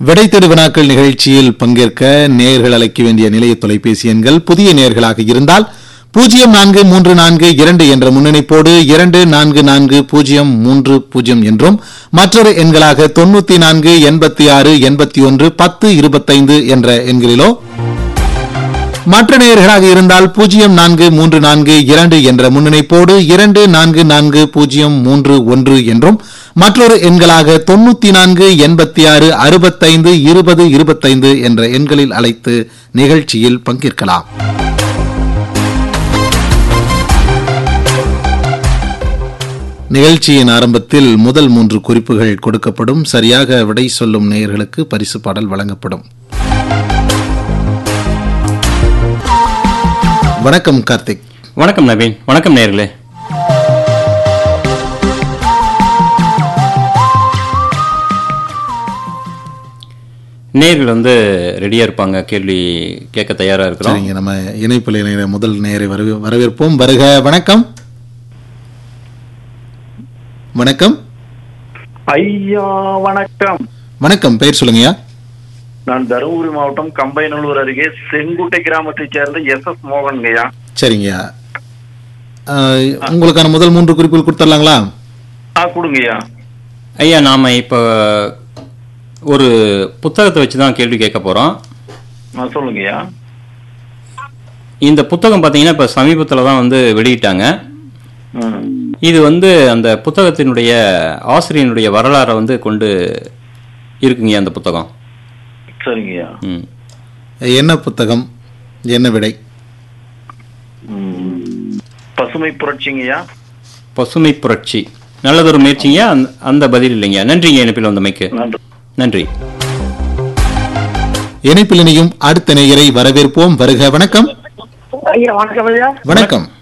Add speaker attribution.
Speaker 1: விடை தேடு வினாக்கள் நிகழ்ச்சியில் பங்கேற்க நேயர்கள் அழைக்க வேண்டிய நிலைய தொலைபேசி எண்கள் புதிய நேயர்களாக இருந்தால் பூஜ்ஜியம் நான்கு மூன்று நான்கு இரண்டு என்ற முன்னணிப்போடு இரண்டு நான்கு நான்கு பூஜ்ஜியம் மூன்று பூஜ்ஜியம் என்றும் மற்றொரு எண்களாக தொண்ணூத்தி நான்கு எண்பத்தி ஆறு எண்பத்தி ஒன்று பத்து இருபத்தைந்து என்ற எண்களிலோ மற்ற நேயர்களாக இருந்தால் பூஜ்ஜியம் நான்கு மூன்று நான்கு இரண்டு என்ற முன்னணிப்போடு இரண்டு நான்கு நான்கு பூஜ்ஜியம் மூன்று ஒன்று என்றும் மற்றொரு எண்களாக தொண்ணூத்தி நான்கு எண்பத்தி ஆறு அறுபத்தைந்து இருபது இருபத்தைந்து என்ற எண்களில் அழைத்து நிகழ்ச்சியில் பங்கேற்கலாம் நிகழ்ச்சியின் ஆரம்பத்தில் முதல் மூன்று குறிப்புகள் கொடுக்கப்படும் சரியாக விடை சொல்லும் நேயர்களுக்கு பரிசு பாடல் வழங்கப்படும் வணக்கம் கார்த்திக்
Speaker 2: வணக்கம் நவீன் வணக்கம் நேர்களே நேர்கள் வந்து ரெடியா இருப்பாங்க கேள்வி கேட்க தயாரா இருக்கிறோம்
Speaker 1: சரிங்க நம்ம இணைப்பில் இணைகிற முதல் நேரை வரவே- வரவேற்போம் வருக வணக்கம் வணக்கம்
Speaker 3: ஐயா வணக்கம்
Speaker 1: வணக்கம் பெயர் சொல்லுங்கய்யா
Speaker 3: நான் தருமபுரி மாவட்டம் கம்பைநல்லூர் அருகே செங்குட்டை கிராமத்தைச் சேர்ந்த எஸ் எஸ் மோகன்கையா
Speaker 1: சரிங்கய்யா ஆஹ், உங்களுக்கான முதல் மூன்று குறிப்புகள் கொடுத்துடலாங்களா
Speaker 3: ஆ கொடுங்கய்யா
Speaker 2: ஐயா நாம இப்போ ஒரு புத்தகத்தை வச்சு தான் கேள்வி கேட்க போறோம்
Speaker 3: ஆ சொல்லுங்கய்யா
Speaker 2: இந்த புத்தகம் பார்த்தீங்கன்னா இப்போ சமீபத்தில் தான் வந்து வெளியிட்டாங்க
Speaker 3: ம்
Speaker 2: இது வந்து அந்த புத்தகத்தினுடைய ஆசிரியனுடைய வரலாறை வந்து கொண்டு இருக்குங்க அந்த புத்தகம்
Speaker 3: சரிங்கய்யா
Speaker 2: ம்
Speaker 1: என்ன புத்தகம் என்ன விடை
Speaker 3: ம். பசுமை புரட்சிங்கய்யா
Speaker 2: பசுமை புரட்சி நல்லதொரு முயற்சிங்க அந்த- அந்த பதில் இல்லைங்க நன்றிங்க இணைப்பில் வந்தமைக்கு
Speaker 3: நன்றி
Speaker 2: நன்றி
Speaker 1: இணைப்பில் இணையும் அடுத்த நேயரை வரவேற்போம் வருக வணக்கம்
Speaker 4: ஐயா வணக்கம் ஐயா
Speaker 1: வணக்கம்